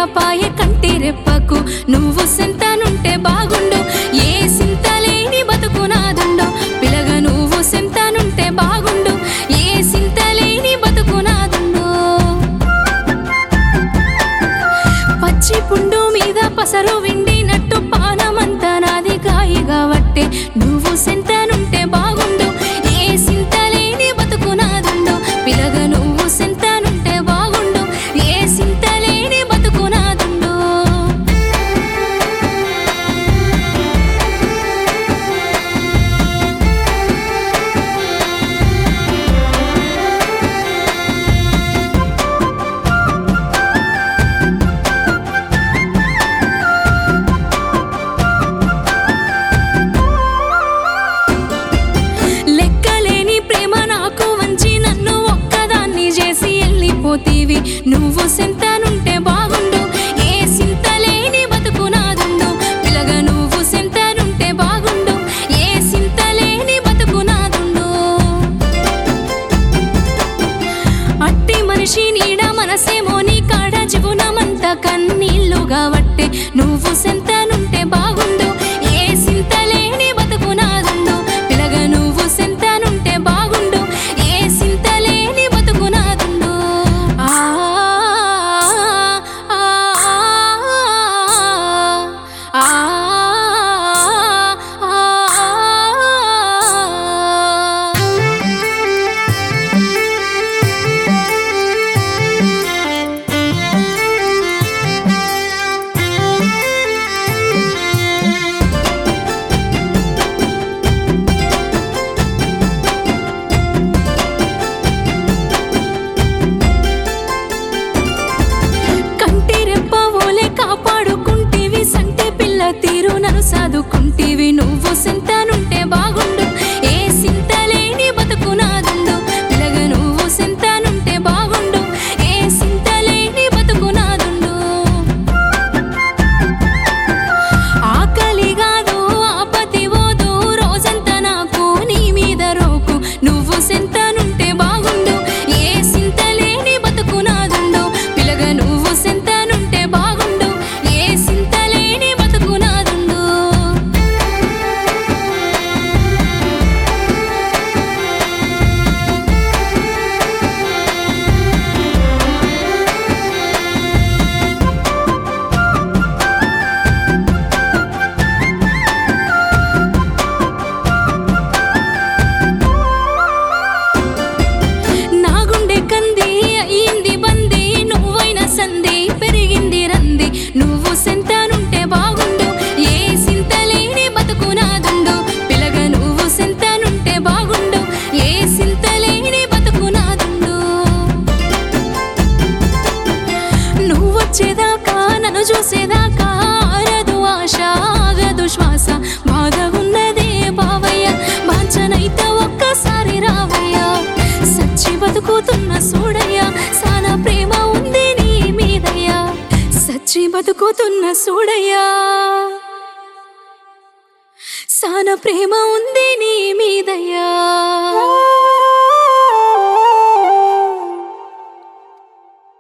పాయ కంటి రెప్పకు నువ్వు సెంతనుంటే బాగుండు ఏ సింత లేని బతుకు నాదుండు పిలగ నువ్వు సెంతనుంటే బాగుండు ఏ సింత లేని బతుకు నాదుండు పచ్చి పుండు మీద పసరు విండినట్టు పానమంతా నాది కాయిగా వట్టే నువ్వు సెంతనుంటే బాగుండు ఏ సింత లేని బతుకు నాదుండు పిలగ నువ్వు సెంతనుంటే బాగుండు ఏ సింత లేని బతుకు నాదుండు లెక్కలేని ప్రేమ నాకు వంచి నన్ను ఒక్కదాన్ని చేసి వెళ్ళిపోతీవి నువ్వు సెంతనుంటే బాగుండు ఏ సింత లేని బతుకు నాదుండు పిలగ నువ్వు సెంతనుంటే బాగుండు ఏ సింత లేని బతుకు నాదుండు అట్టి మనిషి నీడ మనసేమో నీ కాడ జీవనమంతా కన్నీళ్లుగా వట్టే నువ్వు సెంతనుంటే బాగుండు ఏ సింత లేని బతుకు నాదుండు పిలగ నువ్వు సెంతనుంటే బాగుండు ఏ సింత లేని బతుకు నాదుండు ఆ ఆ ఆ ఆ కంటి రెప్ప ఓలే కాపాడుకుంటేవి సంటే పిల్ల తీరు నన్ను సాదుకుంటేవి నువ్వు సింతనుంటే బాగుండు ఏ సింత లేని బతుకు నాదుండు పిలగ నువ్వు సింతనుంటే బాగుండు ఏ సింత లేని బతుకు నాదుండు ఆకలి కాదు ఆపతి ఓదు రోజంతా నాకు నీ మీద రోకు నువ్వు సెంతనుంటే బాగుండు ఏ సింత లేని బతుకు నాదుండు పిలగ నువ్వు సెంతనుంటే బాగుండు ఏ సింత లేని బతుకు నాదుండు నా గుండె కంది అయింది బంది నువ్వైన సంది పెరిగింది రంది నువ్వు సెంతనుంటే బాగుండు ఏ సింత లేని బతుకు నాదుండు పిలగ నువ్వు సెంతనుంటే బాగుండు ఏ సింత లేని బతుకు నాదుండు నువ్వొచ్చేదాకా నన్ను చూసేదాకా ఆరదు ఆశ ఆగదు శ్వాస బాధ ఉన్నదే బావయ్య బాంచనైతే ఒక్కసారి రావయ్య సచ్చి బతుకుతున్న సూడయ్య సాన ప్రేమ ఉంది నీ మీదయ్యా సచ్చి బతుకుతున్న సూడయ్యా సాన ప్రేమ ఉంది నీ మీదయ్యా